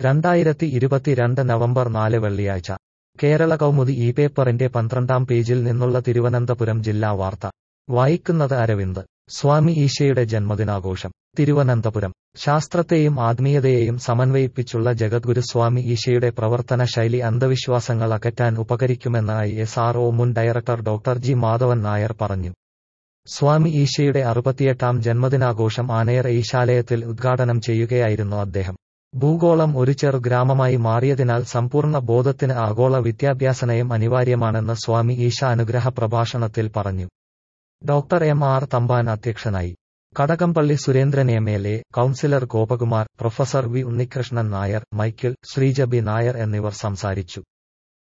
രണ്ടായിരത്തി ഇരുപത്തിരണ്ട് നവംബർ നാല് വെള്ളിയാഴ്ച കേരള കൗമുദി ഈ പേപ്പറിന്റെ പന്ത്രണ്ടാം പേജിൽ നിന്നുള്ള തിരുവനന്തപുരം ജില്ലാ വാർത്ത വായിക്കുന്നത് അരവിന്ദ് സ്വാമി ഈശയുടെ ജന്മദിനാഘോഷം തിരുവനന്തപുരം ശാസ്ത്രത്തെയും ആത്മീയതയെയും സമന്വയിപ്പിച്ചുള്ള ജഗദ്ഗുരു സ്വാമി ഈശയുടെ പ്രവർത്തന ശൈലി അന്ധവിശ്വാസങ്ങൾ അകറ്റാൻ ഉപകരിക്കുമെന്ന് ഐ എസ് ആർ ഒ മുൻ director doctor G Madhavan Nair പറഞ്ഞു സ്വാമി ഈശയുടെ അറുപത്തിയെട്ടാം ജന്മദിനാഘോഷം ആനയർ ഈശാലയത്തിൽ ഉദ്ഘാടനം ചെയ്യുകയായിരുന്നു അദ്ദേഹം ഭൂഗോളം ഒരു ചെറു ഗ്രാമമായി മാറിയതിനാൽ സമ്പൂർണ്ണ ബോധത്തിന് ആഗോള വിദ്യാഭ്യാസനയം അനിവാര്യമാണെന്ന് സ്വാമി ഈശ അനുഗ്രഹ പ്രഭാഷണത്തിൽ പറഞ്ഞു ഡോക്ടർ എം ആർ തമ്പാൻ അധ്യക്ഷനായി Kadakampally Surendran M L A councillor Gopakumar professor V Unnikrishnan Nair Michael Sreeja B Nair എന്നിവർ സംസാരിച്ചു